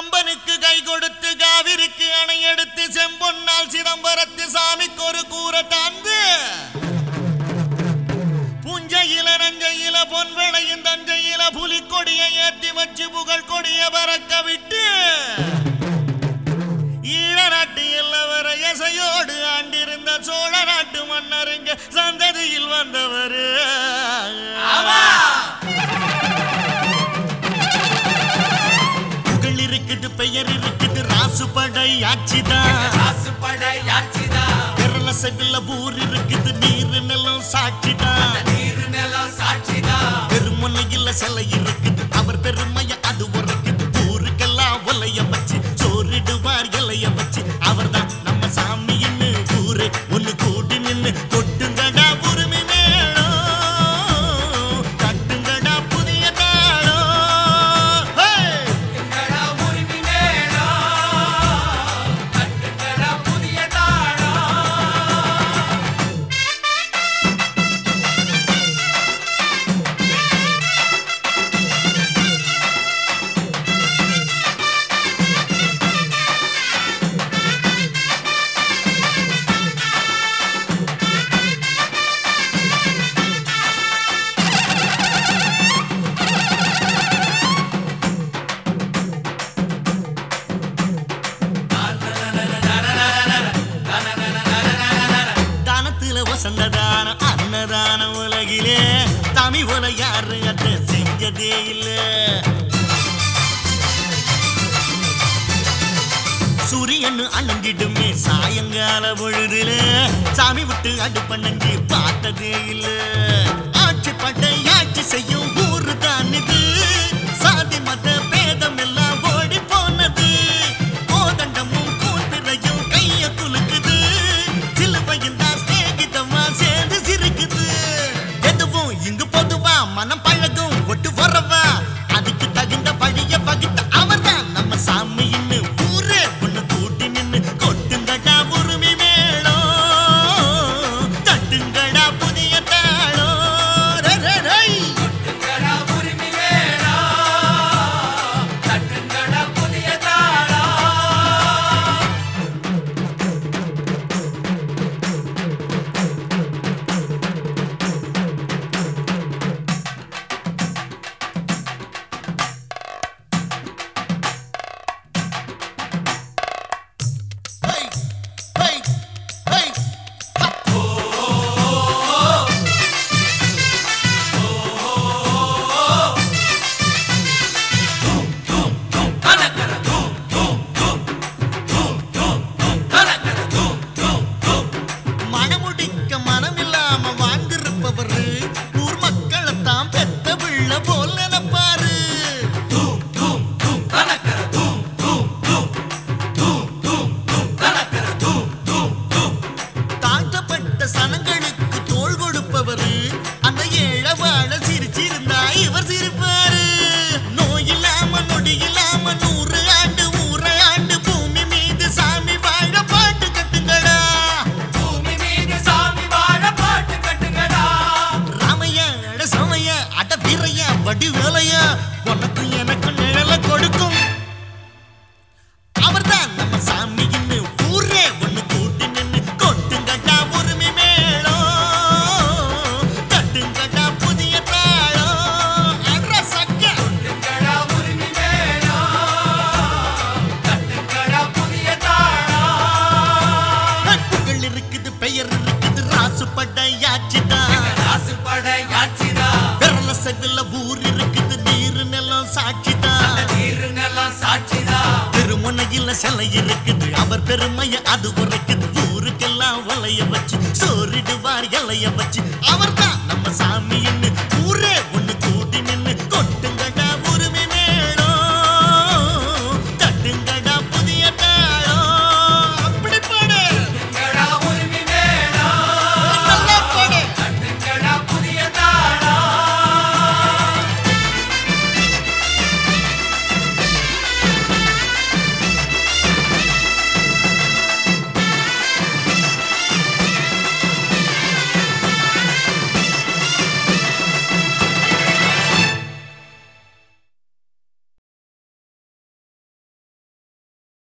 கம்பனுக்கு கை கொடுத்து காவிரிக்கு அணை எடுத்து செம்பொன்னால் சிதம்பரத்து சாமிக்கு ஒரு கூரை தாந்து புஞ்சையில நஞ்சையில பொன் விளையும் தஞ்சையில புலிக்கொடியை ஏத்தி வச்சு புகழ் கொடிய பறக்க விட்டு ஈழ நாட்டு எல்லவர எசையோடு ஆண்டிருந்த சோழ நாட்டு மன்னருங்க சந்ததியில் வந்தவரு புகழ் இருக்குது பெயர் இருக்குது ராசுபடை ஆட்சிதான் ராசுபடை ஆட்சிதான் விரல செவில ஊர் இருக்குது நீர் நிலம் சாட்சிதான் நீர் நிலம் சாட்சிதான் பெருமுனையில் சிலை இருக்குது அவர் பெருமைய அது உரைக்குது ஊருக்கெல்லாம் ஒலைய வச்சு சோறிடுவார் இலைய வச்சு அவர்தான் நம்ம சாமின்னு ஊரு ஒண்ணு கூடி நின்னு கொட்டுங்கடா உரிமை மேளம் கட்டுங்கடா புதிய தாளம் ஹே! எங்கடா உரிமை மேளம் கட்டுங்கடா புதிய தாளம் தானத்துல வசந்ததான அன்னதான உலகிலே தமி உல யாரு அத செஞ்சதே இல்ல சூரியன் அணங்கிடுமே சாயங்கால பொழுதுல சாமி விட்டு அடுப்பண்ணி பார்த்ததே இல்ல ஆட்சி பட்டை ஆட்சி செய்யும் ஊரு தான் இது சாதி மத பேதம் எல்லாம் ஓடி போனது கோதண்டமும் கூப்பிரையும் கைய குலுக்குது சிலுவையும் தான் சிநேகிதமா சேர்ந்து சிரிக்குது எதுவும் இங்கு பொதுவா மனம் பழகும் ஒட்டு வரவா அதுக்கு தகுந்த வழிய வகுத்த அவர்தான் நம்ம சாமின்னு ஊரே ஒண்ணு கூட்டி நின்னு கொட்டுங்கடா உரிமை மேளம் தட்டுங்கடா புதிய தாளம் ரே, ரே, ரே. எங்கடா உரிமை மேளம் கட்டுங்கடா புதிய தாளம் Hey, hey, hey, ha. கனகர தூம் தூம் தூம் தூம் தூம் தூம் கனகர தூம் தூம் தூம் மனமுடிக்க மனமில்லாம வாழ்ந்திருப்பவரு ஊர் மக்களைத்தான் பெத்த பிள்ளை போல் நினைப்பாரு தூம் தூம் தூம் கனகர தூம் தூம் தூம் தூம் தூம் தூம் கனகர தூம் தூம் தூம் தாழ்த்தப்பட்ட சனங்களுக்கு தோள் கொடுப்பவரு அந்த ஏழை வாழ சிரிச்சிருந்தா இவர் சிரிப்பாரு நோய் இல்லாம நொடி இல்லாம நூறு ஆண்டு ஊர ஆண்டு பூமி மீது சாமி வாழ பாட்டு கட்டுங்கடா பூமி மீது சாமி வாழ பாட்டு கட்டுங்கடா ராமையா அட சமைய அட வீரையா வடி வேலையா உனக்கு எனக்கு நிழல கொடுக்கும் அவர்தான் நம்ம சாமி இன்னு ஊரே ஒண்ணு கூட்டி நின்னு கொட்டுங்கடா உரிமை மேளம் தட்டுங்கடா புதிய தாளம் அட சக்க எங்கடா உரிமை மேளம் கட்டுங்கடா புதிய தாளம் புகழ் இருக்குது பெயர் இருக்குது ராசு படையாச்சுதான் ராசுபடை ஆட்சிதான் விரல செவில ஊர் இருக்குது நீர் நிலம் சாட்சிதான் நீர் நிலம் சாட்சிதான் திருமுனையில சிலை இருக்குது அவர் பெருமைய அது உரைக்குது ஊருக்கெல்லாம் வலைய வச்சு சோறிடுவார் இலைய வச்சு அவர்தான் நம்ம சாமின்னு